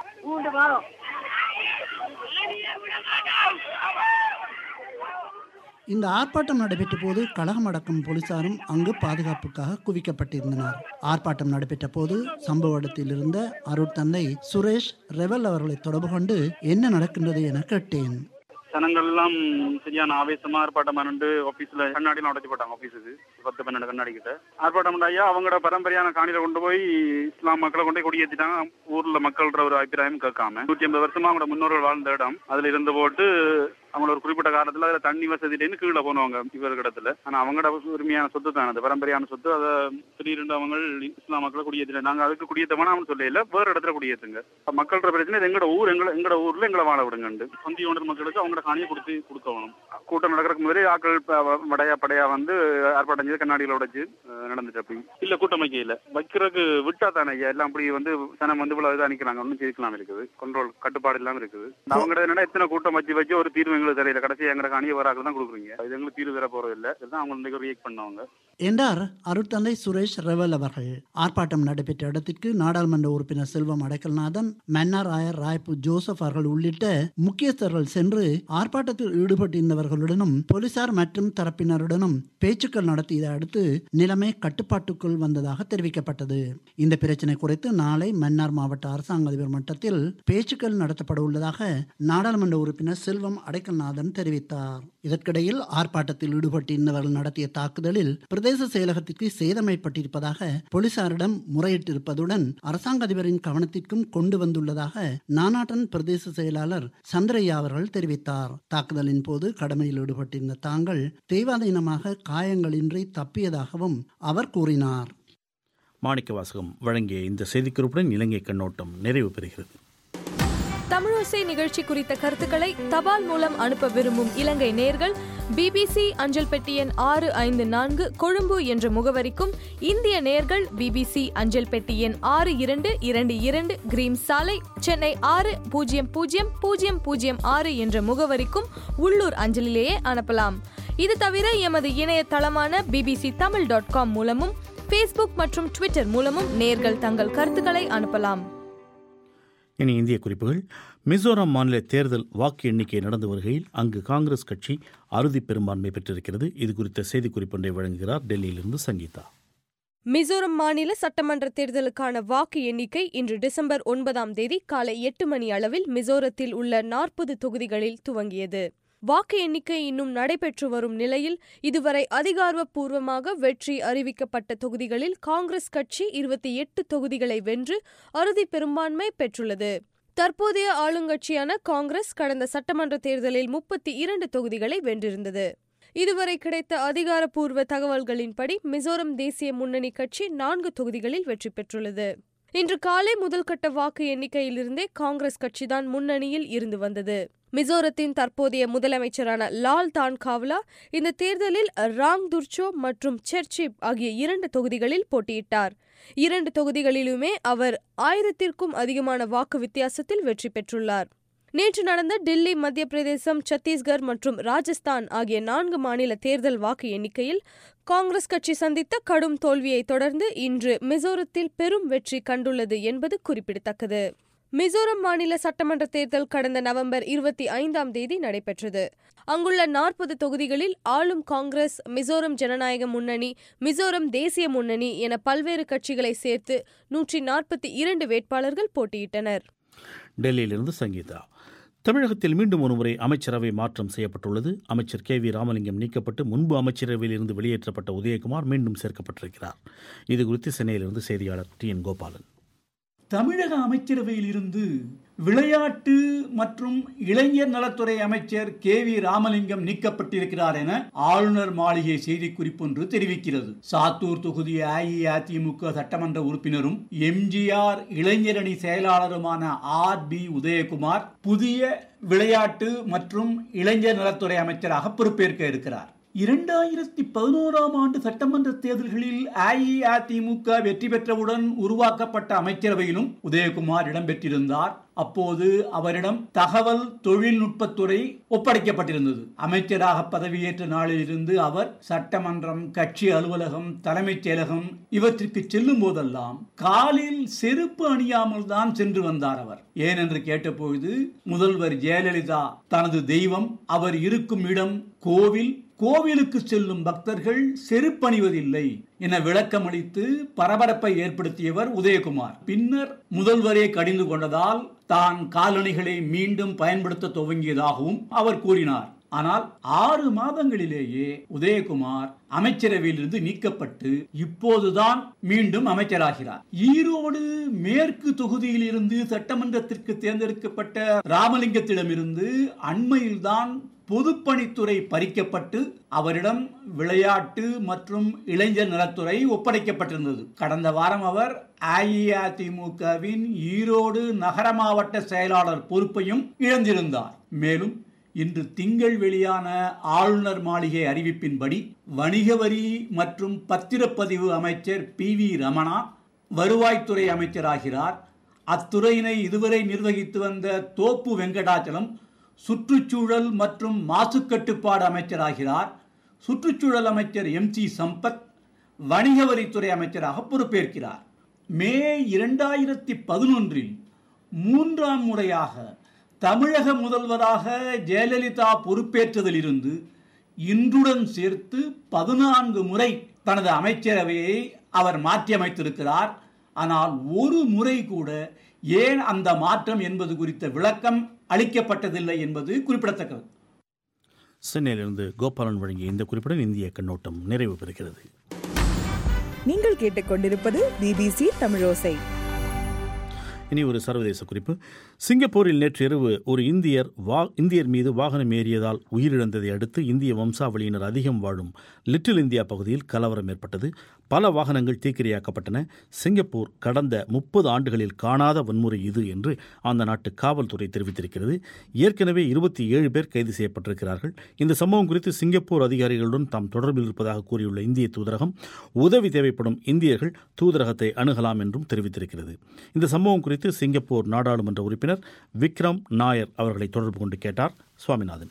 இந்த ஆர்ப்பாட்டம் நடைபெற்ற போது கழகம் அடக்கும் போலீசாரும் அங்கு பாதுகாப்புக்காக குவிக்கப்பட்டிருந்தனர் ஆர்ப்பாட்டம் நடைபெற்ற போது சம்பவ இடத்தில் இருந்த அருட்தந்தை சுரேஷ் ரெவல் அவர்களை தொடர்பு கொண்டு என்ன நடக்கின்றது என கேட்டேன் ஜனங்கள் எல்லாம் சரியான ஆவேசமா ஆர்ப்பாட்டம் பண்ணிட்டு ஆபீஸ்ல கண்ணாடிலாம் உடைச்சு போட்டாங்க ஆபீஸுக்கு பத்து பன்னெண்டு கண்ணாடி கிட்ட ஆர்ப்பாட்டம் ஐயா அவங்களோட பரம்பரையான காணியில கொண்டு போய் இஸ்லாம் மக்களை கொண்டு போய் குடியேற்றிட்டாங்க ஊர்ல மக்கள்ன்ற ஒரு அபிப்பிராயம் கேட்காம நூற்றி ஐம்பது வருஷமா அவங்களோட முன்னோர்கள் வாழ்ந்த இடம் அதுல இருந்து போட்டு அவங்கள ஒரு குறிப்பிட்ட காலத்துல அதுல தண்ணி வசதியிலேருந்து கீழே போனவங்க இவர் இடத்துல ஆனா அவங்களோட உரிமையான சொத்து தான் அது பரம்பரையான சொத்து அதை திடீரென்று அவங்க இஸ்லாம் மக்களை குடியேற்றின நாங்க அதுக்கு குடியேற்றமான அவனு சொல்லல வேற இடத்துல குடியேற்றுங்க மக்களோட பிரச்சனை இது எங்களோட ஊர் எங்களை எங்களோட ஊர்ல எங்களை வாழ விடுங்கண்டு சொந்தி ஓனர் மக்களுக்கு அவங்களோட காணியை கொடுத்து கொடுக்கணும் கூட்டம் நடக்கிறதுக்கு முதலே ஆக்கள் ப- வடையா படையா வந்து ஆர்ப்பாட்டம் செய்து கண்ணாடிகளை உடைச்சு அஹ், நடந்துச்சு அப்படி இல்ல கூட்டம் வைக்கல வைக்கிறதுக்கு விட்டா தானே ஐயா எல்லாம் அப்படி வந்து சனம் வந்து இவ்வளவு இதாக நிக்கிறாங்க ஒன்றும் ஜெயிக்கலாம் இருக்குது கண்ட்ரோல் கட்டுப்பாடு இல்லாம இருக்குது அவங்க என்னன்னா எத்தனை கூட்டம் வச்சு வச்சு ஒரு தீர்வு எங்களுக்கு தெரியல கடைசி எங்க காணியை வராக்கள் தான் கொடுக்குறீங்க இது எங்களுக்கு தீர்வு தர போறது இல்ல இதுதான் அவங்க இன்னைக்கு ரியாக்ட் பண்ணவங்க என்றார் அருட்தந்தை சுரேஷ் ரெவல் அவர்கள் ஆர்ப்பாட்டம் நடைபெற்ற இடத்திற்கு நாடாளுமன்ற உறுப்பினர் செல்வம் அடைக்கல்நாதன் மன்னார் ஆயர் ராய்ப்பு ஜோசப் அவர்கள் உள்ளிட்ட முக்கியஸ்தர்கள் சென்று ஆர்ப்பாட்டத்தில் ஈடுபட்டிருந்தவர்களுடனும் போலீசார் மற்றும் தரப்பினருடனும் பேச்சுக்கள் நடத்தியதை அடுத்து நிலைமை கட்டுப்பாட்டுக்குள் வந்ததாக தெரிவிக்கப்பட்டது இந்த பிரச்சினை குறித்து நாளை மன்னார் மாவட்ட அரசாங்க அதிபர் மட்டத்தில் பேச்சுக்கள் நடத்தப்பட உள்ளதாக நாடாளுமன்ற உறுப்பினர் செல்வம் அடைக்கல்நாதன் தெரிவித்தார் இதற்கிடையில் ஆர்ப்பாட்டத்தில் ஈடுபட்டிருந்தவர்கள் நடத்திய தாக்குதலில் பிரதேச செயலகத்திற்கு சேதம் ஏற்பட்டிருப்பதாக போலீசாரிடம் முறையிட்டிருப்பதுடன் அரசாங்க அதிபரின் கவனத்திற்கும் கொண்டு வந்துள்ளதாக நானாட்டன் பிரதேச செயலாளர் சந்திரையா அவர்கள் தெரிவித்தார் தாக்குதலின் போது கடமையில் ஈடுபட்டிருந்த தாங்கள் தெய்வாதீனமாக காயங்களின்றி தப்பியதாகவும் அவர் கூறினார் மாணிக்க வாசகம் வழங்கிய இந்த செய்திக்குறிப்புடன் இலங்கை கண்ணோட்டம் நிறைவு பெறுகிறது தமிழோசை நிகழ்ச்சி குறித்த கருத்துக்களை தபால் மூலம் அனுப்ப விரும்பும் இலங்கை நேர்கள் பிபிசி அஞ்சல் பெட்டி எண் ஆறு ஐந்து நான்கு கொழும்பு என்ற முகவரிக்கும் இந்திய நேர்கள் பிபிசி அஞ்சல் பெட்டி எண் ஆறு இரண்டு இரண்டு இரண்டு கிரீம் சாலை சென்னை ஆறு பூஜ்ஜியம் பூஜ்ஜியம் பூஜ்ஜியம் பூஜ்ஜியம் ஆறு என்ற முகவரிக்கும் உள்ளூர் அஞ்சலிலேயே அனுப்பலாம் இது தவிர எமது இணையதளமான பிபிசி தமிழ் டாட் காம் மூலமும் ஃபேஸ்புக் மற்றும் ட்விட்டர் மூலமும் நேர்கள் தங்கள் கருத்துக்களை அனுப்பலாம் இனி இந்திய குறிப்புகள் மிசோரம் மாநில தேர்தல் வாக்கு எண்ணிக்கை நடந்து வருகையில் அங்கு காங்கிரஸ் கட்சி அறுதி பெரும்பான்மை பெற்றிருக்கிறது இது குறித்த செய்திக்குறிப்பொன்றை வழங்குகிறார் டெல்லியிலிருந்து சங்கீதா மிசோரம் மாநில சட்டமன்ற தேர்தலுக்கான வாக்கு எண்ணிக்கை இன்று டிசம்பர் ஒன்பதாம் தேதி காலை எட்டு மணி அளவில் மிசோரத்தில் உள்ள நாற்பது தொகுதிகளில் துவங்கியது வாக்கு எண்ணிக்கை இன்னும் நடைபெற்று வரும் நிலையில் இதுவரை அதிகாரப்பூர்வமாக வெற்றி அறிவிக்கப்பட்ட தொகுதிகளில் காங்கிரஸ் கட்சி இருபத்தி எட்டு தொகுதிகளை வென்று அறுதி பெரும்பான்மை பெற்றுள்ளது தற்போதைய ஆளுங்கட்சியான காங்கிரஸ் கடந்த சட்டமன்ற தேர்தலில் முப்பத்தி இரண்டு தொகுதிகளை வென்றிருந்தது இதுவரை கிடைத்த அதிகாரப்பூர்வ தகவல்களின்படி மிசோரம் தேசிய முன்னணி கட்சி நான்கு தொகுதிகளில் வெற்றி பெற்றுள்ளது இன்று காலை முதல்கட்ட வாக்கு எண்ணிக்கையிலிருந்தே காங்கிரஸ் கட்சிதான் முன்னணியில் இருந்து வந்தது மிசோரத்தின் தற்போதைய முதலமைச்சரான லால் தான்காவ்லா இந்த தேர்தலில் ராங் துர்ச்சோ மற்றும் செர்ச்சிப் ஆகிய இரண்டு தொகுதிகளில் போட்டியிட்டார் இரண்டு தொகுதிகளிலுமே அவர் ஆயிரத்திற்கும் அதிகமான வாக்கு வித்தியாசத்தில் வெற்றி பெற்றுள்ளார் நேற்று நடந்த டில்லி மத்திய பிரதேசம் சத்தீஸ்கர் மற்றும் ராஜஸ்தான் ஆகிய நான்கு மாநில தேர்தல் வாக்கு எண்ணிக்கையில் காங்கிரஸ் கட்சி சந்தித்த கடும் தோல்வியை தொடர்ந்து இன்று மிசோரத்தில் பெரும் வெற்றி கண்டுள்ளது என்பது குறிப்பிடத்தக்கது மிசோரம் மாநில சட்டமன்ற தேர்தல் கடந்த நவம்பர் இருபத்தி ஐந்தாம் தேதி நடைபெற்றது அங்குள்ள நாற்பது தொகுதிகளில் ஆளும் காங்கிரஸ் மிசோரம் ஜனநாயக முன்னணி மிசோரம் தேசிய முன்னணி என பல்வேறு கட்சிகளை சேர்த்து நூற்றி நாற்பத்தி இரண்டு வேட்பாளர்கள் போட்டியிட்டனர் டெல்லியிலிருந்து சங்கீதா தமிழகத்தில் மீண்டும் ஒருமுறை அமைச்சரவை மாற்றம் செய்யப்பட்டுள்ளது அமைச்சர் கே வி ராமலிங்கம் நீக்கப்பட்டு முன்பு அமைச்சரவையில் இருந்து வெளியேற்றப்பட்ட உதயகுமார் மீண்டும் சேர்க்கப்பட்டிருக்கிறார் இது குறித்து சென்னையிலிருந்து செய்தியாளர் டி என் கோபாலன் தமிழக அமைச்சரவையில் இருந்து விளையாட்டு மற்றும் இளைஞர் நலத்துறை அமைச்சர் கே வி ராமலிங்கம் நீக்கப்பட்டிருக்கிறார் என ஆளுநர் மாளிகை செய்திக்குறிப்பு ஒன்று தெரிவிக்கிறது சாத்தூர் தொகுதி அஇஅதிமுக சட்டமன்ற உறுப்பினரும் எம்ஜிஆர் இளைஞரணி செயலாளருமான ஆர் பி உதயகுமார் புதிய விளையாட்டு மற்றும் இளைஞர் நலத்துறை அமைச்சராக பொறுப்பேற்க இருக்கிறார் இரண்டாயிரத்தி பதினோராம் ஆண்டு சட்டமன்ற தேர்தல்களில் அஇஅதிமுக வெற்றி பெற்றவுடன் உருவாக்கப்பட்ட அமைச்சரவையிலும் உதயகுமார் இடம்பெற்றிருந்தார் அப்போது அவரிடம் தகவல் தொழில்நுட்பத்துறை ஒப்படைக்கப்பட்டிருந்தது அமைச்சராக பதவியேற்ற நாளிலிருந்து அவர் சட்டமன்றம் கட்சி அலுவலகம் தலைமைச் செயலகம் இவற்றிற்கு செல்லும் போதெல்லாம் காலில் செருப்பு அணியாமல் தான் சென்று வந்தார் அவர் ஏனென்று கேட்டபொழுது முதல்வர் ஜெயலலிதா தனது தெய்வம் அவர் இருக்கும் இடம் கோவில் கோவிலுக்கு செல்லும் பக்தர்கள் செருப்பணிவதில்லை என விளக்கமளித்து பரபரப்பை ஏற்படுத்தியவர் உதயகுமார் பின்னர் முதல்வரே கடிந்து கொண்டதால் தான் காலணிகளை மீண்டும் பயன்படுத்த துவங்கியதாகவும் அவர் கூறினார் ஆனால் ஆறு மாதங்களிலேயே உதயகுமார் அமைச்சரவையிலிருந்து நீக்கப்பட்டு இப்போதுதான் மீண்டும் அமைச்சராகிறார் ஈரோடு மேற்கு தொகுதியில் இருந்து சட்டமன்றத்திற்கு தேர்ந்தெடுக்கப்பட்ட ராமலிங்கத்திடமிருந்து அண்மையில்தான் பொதுப்பணித்துறை பறிக்கப்பட்டு அவரிடம் விளையாட்டு மற்றும் இளைஞர் நலத்துறை ஒப்படைக்கப்பட்டிருந்தது கடந்த வாரம் அவர் அஇஅதிமுகவின் ஈரோடு நகர மாவட்ட செயலாளர் பொறுப்பையும் இழந்திருந்தார் மேலும் இன்று திங்கள் வெளியான ஆளுநர் மாளிகை அறிவிப்பின்படி வணிக வரி மற்றும் பத்திரப்பதிவு அமைச்சர் பி வி ரமணா வருவாய்த்துறை அமைச்சராகிறார் அத்துறையினை இதுவரை நிர்வகித்து வந்த தோப்பு வெங்கடாச்சலம் சுற்றுச்சூழல் மற்றும் மாசு கட்டுப்பாடு அமைச்சராகிறார் சுற்றுச்சூழல் அமைச்சர் எம் சி சம்பத் வணிக வரித்துறை அமைச்சராக பொறுப்பேற்கிறார் மே இரண்டாயிரத்தி பதினொன்றில் மூன்றாம் முறையாக தமிழக முதல்வராக ஜெயலலிதா பொறுப்பேற்றதிலிருந்து இன்றுடன் சேர்த்து பதினான்கு முறை தனது அமைச்சரவையை அவர் மாற்றியமைத்திருக்கிறார் ஆனால் ஒரு முறை கூட ஏன் அந்த மாற்றம் என்பது குறித்த விளக்கம் அளிக்கப்பட்டதில்லை என்பது குறிப்பிடத்தக்கது சென்னையிலிருந்து கோபாலன் வழங்கிய இந்த குறிப்புடன் இந்திய கண்ணோட்டம் நிறைவு பெறுகிறது நீங்கள் கேட்டுக்கொண்டிருப்பது பிபிசி தமிழோசை இனி ஒரு சர்வதேச குறிப்பு சிங்கப்பூரில் நேற்று இரவு ஒரு இந்தியர் வா இந்தியர் மீது வாகனம் ஏறியதால் உயிரிழந்ததை அடுத்து இந்திய வம்சாவளியினர் அதிகம் வாழும் லிட்டில் இந்தியா பகுதியில் கலவரம் ஏற்பட்டது பல வாகனங்கள் தீக்கிரையாக்கப்பட்டன சிங்கப்பூர் கடந்த முப்பது ஆண்டுகளில் காணாத வன்முறை இது என்று அந்த நாட்டு காவல்துறை தெரிவித்திருக்கிறது ஏற்கனவே இருபத்தி ஏழு பேர் கைது செய்யப்பட்டிருக்கிறார்கள் இந்த சம்பவம் குறித்து சிங்கப்பூர் அதிகாரிகளுடன் தாம் தொடர்பில் இருப்பதாக கூறியுள்ள இந்திய தூதரகம் உதவி தேவைப்படும் இந்தியர்கள் தூதரகத்தை அணுகலாம் என்றும் தெரிவித்திருக்கிறது இந்த சம்பவம் குறித்து சிங்கப்பூர் நாடாளுமன்ற உறுப்பினர் விக்ரம் நாயர் அவர்களை தொடர்பு கொண்டு கேட்டார் சுவாமிநாதன்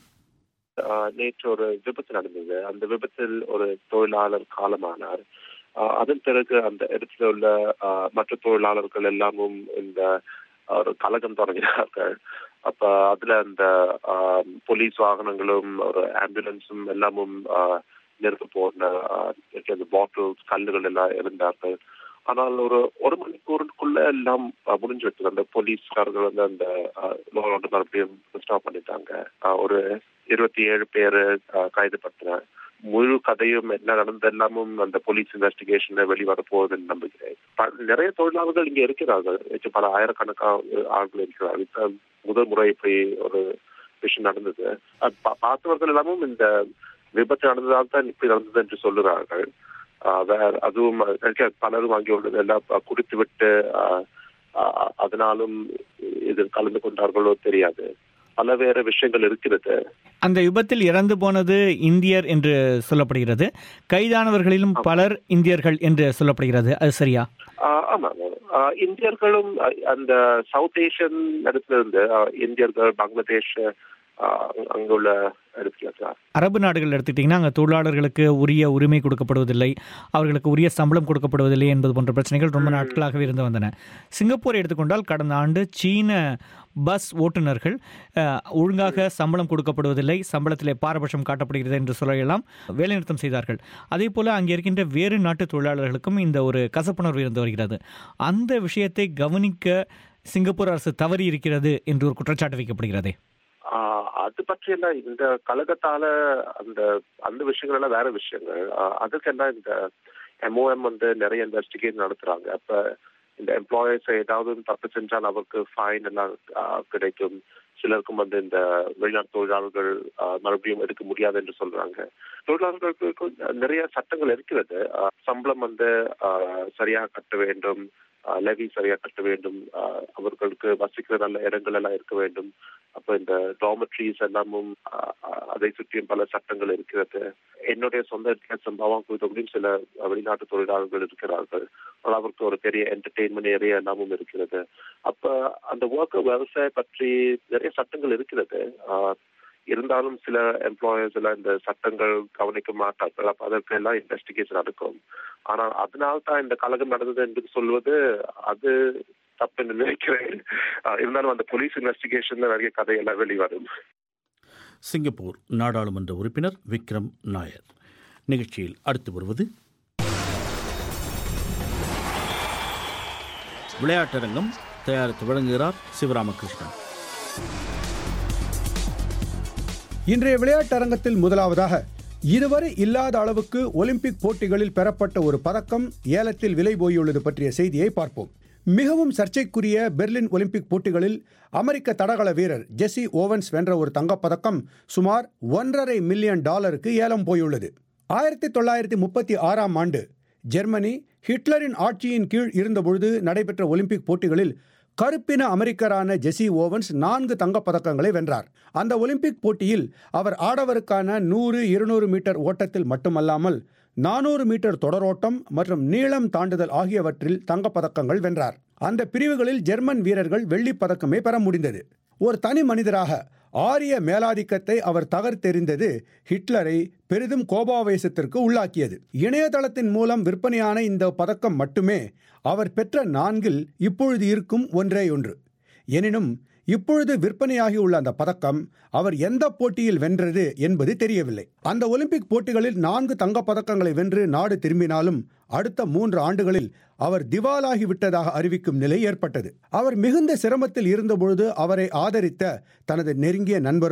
ஆஹ் நேற்று ஒரு விபத்து நடந்தது அந்த விபத்தில் ஒரு தொழிலாளர் காலமானார் ஆஹ் அதன் பிறகு அந்த இடத்துல உள்ள ஆஹ் மற்ற தொழிலாளர்கள் எல்லாமும் இந்த ஒரு கலகம் தொடங்கினார்கள் அப்ப அதுல அந்த ஆஹ் போலீஸ் வாகனங்களும் ஒரு ஆம்புலன்ஸும் எல்லாமும் ஆஹ் நெருப்பு போன அந்த பாட்டில்ஸ் கல்லுகள் எல்லாம் இருந்தார்கள் ஆனால் ஒரு ஒரு மணிக்கூருக்குள்ள எல்லாம் அஹ், முடிஞ்சு விட்டது அந்த போலீஸ்காரர்கள் வந்து அந்த லோன் மறுபடியும் ஸ்டாப் பண்ணிட்டாங்க அஹ், ஒரு இருபத்தி ஏழு பேர் கைது பண்ண முழு கதையும் என்ன நடந்த எல்லாமும் அந்த போலீஸ் இன்வெஸ்டிகேஷன்ல வெளிவர போகுதுன்னு நம்புகிறேன் ப- நிறைய தொழிலாளர்கள் இங்க இருக்கிறார்கள் நேற்று பல ஆயிரக்கணக்கான ஆட்கள் இருக்கிறார்கள் இப்ப முதல் முறை இப்படி ஒரு விஷயம் நடந்தது அது பா- பார்த்தவர்கள் எல்லாமும் இந்த விபத்து நடந்ததால் தான் இப்படி நடந்தது என்று சொல்லுகிறார்கள் ஆஹ் வேற அதுவும் நினைக்க பலரும் அங்கே உள்ளது எல்லாம் குடித்து விட்டு ஆஹ் ஆஹ் அதனாலும் இதில் கலந்து கொண்டார்களோ தெரியாது பல வேற விஷயங்கள் இருக்கிறது அந்த விபத்தில் இறந்து போனது இந்தியர் என்று சொல்லப்படுகிறது கைதானவர்களிலும் பலர் இந்தியர்கள் என்று சொல்லப்படுகிறது அது சரியா ஆஹ் ஆமா ஆஹ் இந்தியர்களும் அஹ், அந்த சவுத் ஏஷியன் இடத்துல இருந்து ஆஹ், இந்தியர்கள் பங்களாதேஷ் ஆஹ், அங்குள்ள இடத்துல இருக்கிறார் அரபு நாடுகள் எடுத்துக்கிட்டிங்கன்னா அங்கே தொழிலாளர்களுக்கு உரிய உரிமை கொடுக்கப்படுவதில்லை அவர்களுக்கு உரிய சம்பளம் கொடுக்கப்படுவதில்லை என்பது போன்ற பிரச்சனைகள் ரொம்ப நாட்களாகவே இருந்து வந்தன சிங்கப்பூர் எடுத்துக்கொண்டால் கடந்த ஆண்டு சீன பஸ் ஓட்டுநர்கள் அஹ், ஒழுங்காக சம்பளம் கொடுக்கப்படுவதில்லை சம்பளத்திலே பாரபட்சம் காட்டப்படுகிறது என்று சொல்லலாம் வேலைநிறுத்தம் செய்தார்கள் அதே போல அங்கே இருக்கின்ற வேறு நாட்டு தொழிலாளர்களுக்கும் இந்த ஒரு கசப்புணர்வு இருந்து வருகிறது அந்த விஷயத்தை கவனிக்க சிங்கப்பூர் அரசு தவறி இருக்கிறது என்று ஒரு குற்றச்சாட்டு வைக்கப்படுகிறதே ஆஹ் அது பற்றியெல்லாம் இந்த கழகத்தால அந்த அந்த விஷயங்கள் எல்லாம் வேற விஷயங்கள் ஆஹ் அதுக்கெல்லாம் இந்த எம்ஓஎம் வந்து நிறைய இன்வெஸ்டிகேட் நடத்துறாங்க அப்ப இந்த எம்ப்ளாயர்ஸ் ஏதாவது தப்பு செஞ்சால் அவருக்கு ஃபைன் எல்லாம் ஆஹ் கிடைக்கும் சிலருக்கும் வந்து இந்த வெளிநாட்டு தொழிலாளர்கள் ஆஹ் மறுபடியும் எடுக்க முடியாது என்று சொல்றாங்க தொழிலாளர்களுக்கு நிறைய சட்டங்கள் இருக்கிறது ஆஹ் சம்பளம் வந்து ஆஹ் சரியாக கட்ட வேண்டும் லெவி சரியா கட்ட வேண்டும் ஆஹ் அவர்களுக்கு வசிக்கிற நல்ல இடங்கள் எல்லாம் இருக்க வேண்டும் அப்ப இந்த டாமெட்ரிஸ் எல்லாமும் ஆஹ் ஆஹ் அதை சுற்றியும் பல சட்டங்கள் இருக்கிறது என்னுடைய சொந்த இடத்துல சம்பவம் குறித்தும் சில வெளிநாட்டு தொழிலாளர்கள் இருக்கிறார்கள் ஆனால் அவருக்கு ஒரு பெரிய என்டர்டெயின்மெண்ட் ஏரியா எல்லாமும் இருக்கிறது அப்ப அந்த ஒர்க் விவசாய பற்றி நிறைய சட்டங்கள் இருக்கிறது ஆஹ் இருந்தாலும் சில எம்ப்ளாயர்ஸ் எல்லாம் இந்த சட்டங்கள் கவனிக்க மாட்டார்கள் அப்ப அதற்கு எல்லாம் இன்வெஸ்டிகேஷன் நடக்கும் ஆனால் அதனால தான் இந்த கலகம் நடந்தது என்று சொல்வது அது தப்பு என்று நினைக்கிறேன் ஆஹ் இருந்தாலும் அந்த போலீஸ் இன்வெஸ்டிகேஷன்ல நிறைய கதையெல்லாம் வெளிவரும் சிங்கப்பூர் நாடாளுமன்ற உறுப்பினர் விக்ரம் நாயர் நிகழ்ச்சியில் அடுத்து வருவது விளையாட்டரங்கம் தயாரித்து வழங்குகிறார் சிவராமகிருஷ்ணன் இன்றைய விளையாட்டரங்கத்தில் முதலாவதாக இதுவரை இல்லாத அளவுக்கு ஒலிம்பிக் போட்டிகளில் பெறப்பட்ட ஒரு பதக்கம் ஏலத்தில் விலை போயுள்ளது பற்றிய செய்தியை பார்ப்போம் மிகவும் சர்ச்சைக்குரிய பெர்லின் ஒலிம்பிக் போட்டிகளில் அமெரிக்க தடகள வீரர் ஜெஸ்ஸி ஓவன்ஸ் வென்ற ஒரு தங்கப்பதக்கம் சுமார் ஒன்றரை மில்லியன் டாலருக்கு ஏலம் போயுள்ளது ஆயிரத்தி தொள்ளாயிரத்தி முப்பத்தி ஆறாம் ஆண்டு ஜெர்மனி ஹிட்லரின் ஆட்சியின் கீழ் இருந்தபொழுது நடைபெற்ற ஒலிம்பிக் போட்டிகளில் கருப்பின அமெரிக்கரான ஜெசி ஓவன்ஸ் நான்கு தங்கப்பதக்கங்களை வென்றார் அந்த ஒலிம்பிக் போட்டியில் அவர் ஆடவருக்கான நூறு இருநூறு மீட்டர் ஓட்டத்தில் மட்டுமல்லாமல் நானூறு மீட்டர் தொடரோட்டம் மற்றும் நீளம் தாண்டுதல் ஆகியவற்றில் தங்கப்பதக்கங்கள் வென்றார் அந்த பிரிவுகளில் ஜெர்மன் வீரர்கள் வெள்ளிப் பதக்கமே பெற முடிந்தது ஒரு தனி மனிதராக ஆரிய மேலாதிக்கத்தை அவர் தகர்த்தெறிந்தது ஹிட்லரை பெரிதும் கோபாவேசத்திற்கு உள்ளாக்கியது இணையதளத்தின் மூலம் விற்பனையான இந்த பதக்கம் மட்டுமே அவர் பெற்ற நான்கில் இப்பொழுது இருக்கும் ஒன்றே ஒன்று எனினும் இப்பொழுது விற்பனையாகியுள்ள அந்த பதக்கம் அவர் எந்த போட்டியில் வென்றது என்பது தெரியவில்லை அந்த ஒலிம்பிக் போட்டிகளில் நான்கு தங்கப் பதக்கங்களை வென்று நாடு திரும்பினாலும் அடுத்த மூன்று ஆண்டுகளில் அவர் திவாலாகி விட்டதாக அறிவிக்கும் நிலை ஏற்பட்டது அவர் மிகுந்த சிரமத்தில் இருந்தபொழுது அவரை ஆதரித்த தனது நெருங்கிய நண்பரும்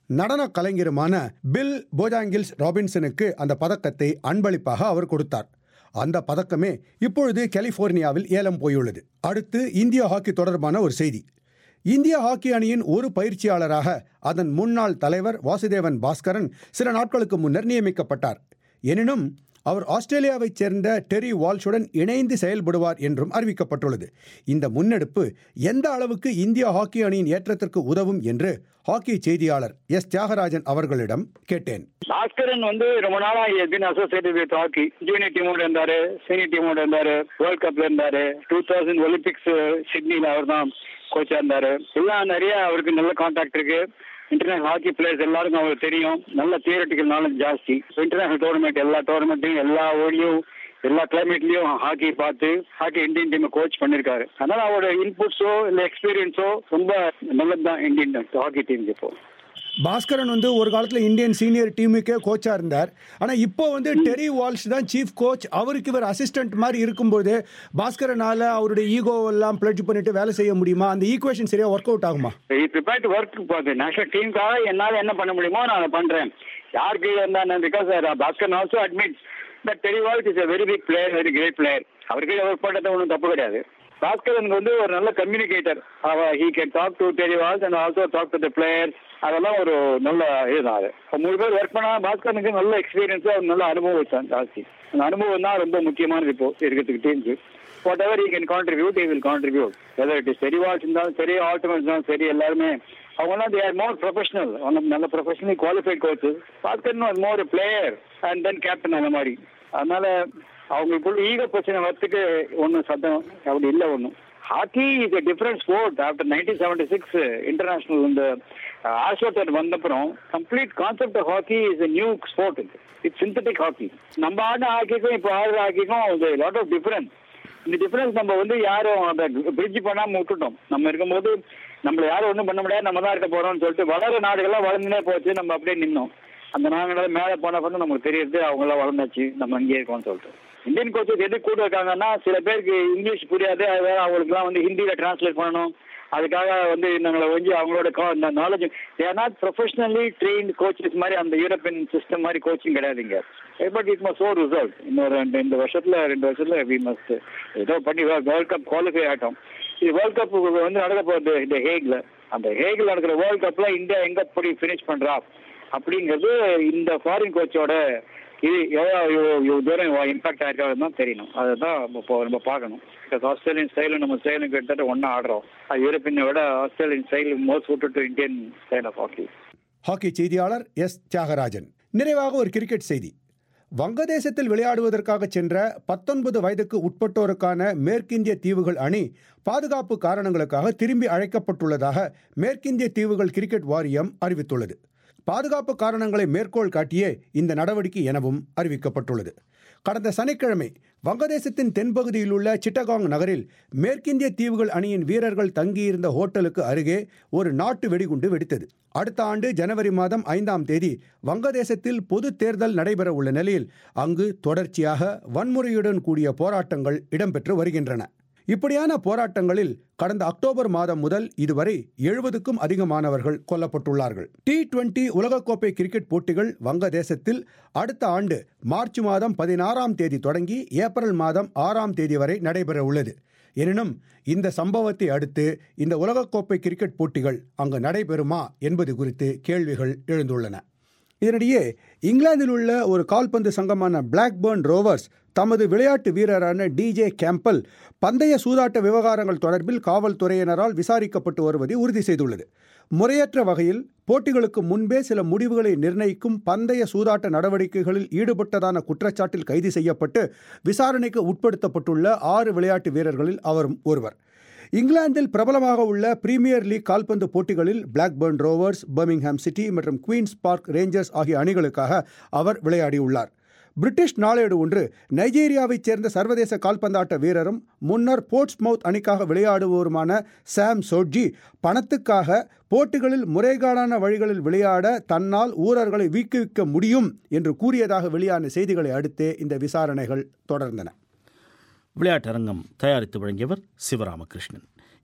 நடன கலைஞருமான பில் போஜாங்கில்ஸ் ராபின்சனுக்கு அந்த பதக்கத்தை அன்பளிப்பாக அவர் கொடுத்தார் அந்த பதக்கமே இப்பொழுது கலிபோர்னியாவில் ஏலம் போயுள்ளது அடுத்து இந்திய ஹாக்கி தொடர்பான ஒரு செய்தி இந்திய ஹாக்கி அணியின் ஒரு பயிற்சியாளராக அதன் முன்னாள் தலைவர் வாசுதேவன் பாஸ்கரன் சில நாட்களுக்கு முன்னர் நியமிக்கப்பட்டார் எனினும் அவர் ஆஸ்திரேலியாவைச் சேர்ந்த டெரி வால்ஷுடன் இணைந்து செயல்படுவார் என்றும் அறிவிக்கப்பட்டுள்ளது இந்த முன்னெடுப்பு எந்த அளவுக்கு இந்திய ஹாக்கி அணியின் ஏற்றத்திற்கு உதவும் என்று ஹாக்கி செய்தியாளர் எஸ் தியாகராஜன் அவர்களிடம் கேட்டேன் பாஸ்கரன் வந்து ரொம்ப நாளா பின் அசோசியேட்டட் வித் ஹாக்கி ஜூனியர் டீமோட இருந்தாரு சீனியர் டீமோட இருந்தாரு வேர்ல்ட் கப்ல இருந்தாரு டூ தௌசண்ட் ஒலிம்பிக்ஸ் சிட்னில அவர் தான் கோச்சா இருந்தாரு எல்லாம் நிறைய அவருக்கு நல்ல கான்டாக்ட் இருக்கு இன்டர்நேஷனல் ஹாக்கி பிளேயர்ஸ் எல்லாருக்கும் அவருக்கு தெரியும் நல்ல தியரட்டிக்கல் நாலேஜ் ஜாஸ்தி இன்டர்நேஷனல் டோர்னமெண்ட் எல்லா டோர்னமெண்ட்டையும் எல்லா ஓடியும் எல்லா கிளைமேட்லயும் ஹாக்கி பார்த்து ஹாக்கி இந்தியன் டீமை கோச் பண்ணிருக்காரு அதனால அவரோட இன்புட்ஸோ இல்ல எக்ஸ்பீரியன்ஸோ ரொம்ப நல்லதுதான் இந்தியன் ஹாக்கி டீமுக்கு இப்போ பாஸ்கரன் வந்து ஒரு காலத்தில் இந்தியன் சீனியர் டீமுக்கே கோச்சாக இருந்தார் ஆனால் இப்போ வந்து டெரி வால்ஷ் தான் சீஃப் கோச் அவருக்கு இவர் அசிஸ்டன்ட் மாதிரி இருக்கும்போது பாஸ்கரனால அவருடைய ஈகோ எல்லாம் பிளட்ஜ் பண்ணிட்டு வேலை செய்ய முடியுமா அந்த ஈக்குவேஷன் சரியா ஒர்க் அவுட் ஆகுமா ப்ரிப்பேர் டு ஒர்க் பார்த்து நேஷனல் டீமுக்காக என்னால் என்ன பண்ண முடியுமோ நான் அதை பண்றேன் யார் கீழே இருந்தா because Bhaskar also admit but Terry Walsh is a very big player very great player அவருக்கு ஒர்க் பண்ணுறது ஒன்றும் தப்பு கிடையாது பாஸ்கரனுக்கு வந்து ஒரு நல்ல communicator he can talk to Terry Walsh and also talk to the players அதெல்லாம் ஒரு நல்ல இதுதான் அது மூணு பேர் ஒர்க் பண்ணா பாஸ்கரனுக்கு நல்ல எக்ஸ்பீரியன்ஸ் ஒரு நல்ல அனுபவம் வச்சான் ஜாஸ்தி அந்த அனுபவம் தான் ரொம்ப முக்கியமானது இப்போ இருக்கிறதுக்கு டீமுக்கு whatever he can contribute he will contribute whether it is சரி வாட்ச் இருந்தாலும் சரி ஆல்டர்மேட் இருந்தாலும் சரி எல்லாருமே அவங்கலாம் தே ஆர் மோர் ப்ரொஃபஷனல் நல்ல professionally qualified coaches Bhaskar more player and then captain அந்த மாதிரி அதனால அவங்களுக்குள்ள ஈக பிரச்சனை வரத்துக்கு ஒன்றும் சத்தம் அப்படி இல்லை ஒன்றும் hockey is a different sport after nineteen seventy six international இந்த ஆஷோட்டர் வந்தப்புறம் complete concept of hockey is a new sport இது இட்ஸ் சிந்தட்டிக் ஹாக்கி நம்ம ஆடின ஹாக்கிக்கும் இப்போ ஆடுற ஹாக்கிக்கும் லாட் ஆஃப் டிஃபரன்ஸ் இந்த டிஃபரன்ஸ் நம்ம வந்து யாரும் அதை பிரிட்ஜ் பண்ணாம விட்டுட்டோம் நம்ம இருக்கும்போது நம்மள யாரும் ஒன்றும் பண்ண முடியாது நம்ம தான் இருக்க போறோம்னு சொல்லிட்டு வளர நாடுகள்லாம் வளர்ந்துனே போச்சு நம்ம அப்படியே நின்னோம் அந்த நாங்களாம் மேலே போன பிறகு நமக்கு தெரியுது அவங்களாம் வளர்ந்தாச்சு நம்ம இங்கே இருக்கோம்னு சொல்லிட்டு இந்தியன் கோச்சஸ் எது கூட இருக்காங்கன்னா சில பேருக்கு இங்கிலீஷ் புரியாது அது அவங்களுக்குலாம் வந்து ஹிந்தியில டிரான்ஸ்லேட் பண்ணணும் அதுக்காக வந்து நாங்களை வந்து அவங்களோட இந்த knowledge they're not professionally train coaches மாதிரி அந்த யூரோப்பியன் சிஸ்டம் மாதிரி கோச்சிங் கிடையாதுங்க but it must show result இன்னொரு ரெண்டு இந்த வருஷத்துல ரெண்டு வருஷத்துல வி மஸ்ட் ஏதோ பண்ணி வேர்ல்ட் கப் குவாலிஃபை ஆகட்டும் இது வேர்ல்ட் கப் வந்து நடக்க போகுது இந்த ஹேக்ல அந்த ஹேக்ல நடக்கிற வேர்ல்ட் கப்ல இந்தியா எங்க போய் ஃபினிஷ் பண்றா அப்படிங்கிறது இந்த ஃபாரின் கோச்சோட இது எவ்வளோ தூரம் இம்பாக்ட் ஆயிருக்காது தான் தெரியணும் அதை தான் இப்போ நம்ம பார்க்கணும் பிகாஸ் ஆஸ்திரேலியன் ஸ்டைலும் நம்ம ஸ்டைலும் கிட்டத்தட்ட ஒன்றா ஆடுறோம் அது யூரோப்பியனை விட Australian style most suited to Indian style of hockey hockey செய்தியாளர் எஸ் தியாகராஜன் நிறைவாக ஒரு கிரிக்கெட் செய்தி வங்கதேசத்தில் விளையாடுவதற்காக சென்ற பத்தொன்பது வயதுக்கு உட்பட்டோருக்கான மேற்கிந்திய தீவுகள் அணி பாதுகாப்பு காரணங்களுக்காக திரும்பி அழைக்கப்பட்டுள்ளதாக மேற்கிந்திய தீவுகள் கிரிக்கெட் வாரியம் அறிவித்துள்ளது பாதுகாப்பு காரணங்களை மேற்கோள் காட்டியே இந்த நடவடிக்கை எனவும் அறிவிக்கப்பட்டுள்ளது கடந்த சனிக்கிழமை வங்கதேசத்தின் தென்பகுதியில் உள்ள சிட்டகாங் நகரில் மேற்கிந்திய தீவுகள் அணியின் வீரர்கள் தங்கியிருந்த ஹோட்டலுக்கு அருகே ஒரு நாட்டு வெடிகுண்டு வெடித்தது அடுத்த ஆண்டு ஜனவரி மாதம் ஐந்தாம் தேதி வங்கதேசத்தில் பொது தேர்தல் நடைபெற உள்ள நிலையில் அங்கு தொடர்ச்சியாக வன்முறையுடன் கூடிய போராட்டங்கள் இடம்பெற்று வருகின்றன இப்படியான போராட்டங்களில் கடந்த அக்டோபர் மாதம் முதல் இதுவரை எழுபதுக்கும் அதிகமானவர்கள் கொல்லப்பட்டுள்ளார்கள் டி டுவெண்டி உலகக்கோப்பை கிரிக்கெட் போட்டிகள் வங்கதேசத்தில் அடுத்த ஆண்டு மார்ச் மாதம் பதினாறாம் தேதி தொடங்கி ஏப்ரல் மாதம் ஆறாம் தேதி வரை நடைபெற உள்ளது எனினும் இந்த சம்பவத்தை அடுத்து இந்த உலகக்கோப்பை கிரிக்கெட் போட்டிகள் அங்கு நடைபெறுமா என்பது குறித்து கேள்விகள் எழுந்துள்ளன இதனிடையே இங்கிலாந்தில் உள்ள ஒரு கால்பந்து சங்கமான பிளாக்பர்ன் ரோவர்ஸ் தமது விளையாட்டு வீரரான டிஜே கேம்பல் பந்தய சூதாட்ட விவகாரங்கள் தொடர்பில் காவல்துறையினரால் விசாரிக்கப்பட்டு வருவதை உறுதி செய்துள்ளது முறையற்ற வகையில் போட்டிகளுக்கு முன்பே சில முடிவுகளை நிர்ணயிக்கும் பந்தய சூதாட்ட நடவடிக்கைகளில் ஈடுபட்டதான குற்றச்சாட்டில் கைது செய்யப்பட்டு விசாரணைக்கு உட்படுத்தப்பட்டுள்ள ஆறு விளையாட்டு வீரர்களில் அவரும் ஒருவர் இங்கிலாந்தில் பிரபலமாக உள்ள பிரீமியர் லீக் கால்பந்து போட்டிகளில் பிளாக்பர்ன் ரோவர்ஸ் பர்மிங்ஹாம் சிட்டி மற்றும் குவீன்ஸ் பார்க் ரேஞ்சர்ஸ் ஆகிய அணிகளுக்காக அவர் விளையாடியுள்ளார் பிரிட்டிஷ் நாளேடு ஒன்று நைஜீரியாவைச் சேர்ந்த சர்வதேச கால்பந்தாட்ட வீரரும் முன்னர் போர்ட்ஸ்மவுத் அணிக்காக விளையாடுவோருமான சாம் சோட்ஜி பணத்துக்காக போட்டிகளில் முறைகேடான வழிகளில் விளையாட தன்னால் ஊரர்களை ஊக்குவிக்க முடியும் என்று கூறியதாக வெளியான செய்திகளை அடுத்தே இந்த விசாரணைகள் தொடர்ந்தன விளையாட்டரங்கம் தயாரித்து வழங்கியவர் சிவராமகிருஷ்ணன்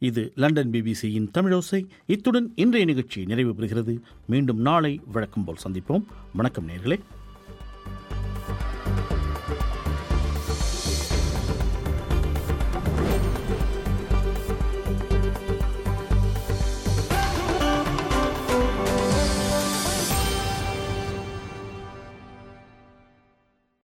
இது லண்டன் பிபிசியின் தமிழோசை இத்துடன் இன்றைய நிகழ்ச்சி நிறைவு பெறுகிறது மீண்டும் நாளை வழக்கம் போல் சந்திப்போம் வணக்கம் நேர்களே